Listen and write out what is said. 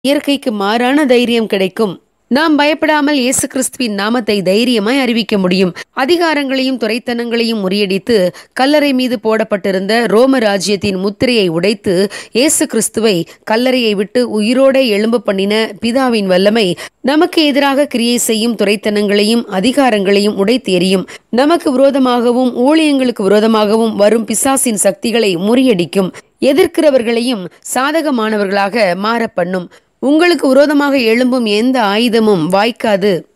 இயற்கைக்கு மாறான தைரியம் கிடைக்கும் நாம் பயப்படாமல் இயேசு கிறிஸ்துவின் நாமத்தை தைரியமாய் அறிவிக்க முடியும் அதிகாரங்களையும் துரைத்தனங்களையும் முறியடித்து கல்லறை மீது போடப்பட்டிருந்த ரோம ராஜ்யத்தின் முத்திரையை உடைத்து இயேசு கிறிஸ்துவை கல்லறையை விட்டு உயிரோட எழும்ப பண்ணின பிதாவின் வல்லமை நமக்கு எதிராக கிரியை செய்யும் துரைத்தனங்களையும் அதிகாரங்களையும் உடைத்து எறியும் நமக்கு விரோதமாகவும் ஊழியங்களுக்கு விரோதமாகவும் வரும் பிசாசின் சக்திகளை முறியடிக்கும் எதிர்க்கிறவர்களையும் சாதகமானவர்களாக மாற பண்ணும் உங்களுக்கு விரோதமாக எழும்பும் எந்த ஆயுதமும் வாய்க்காது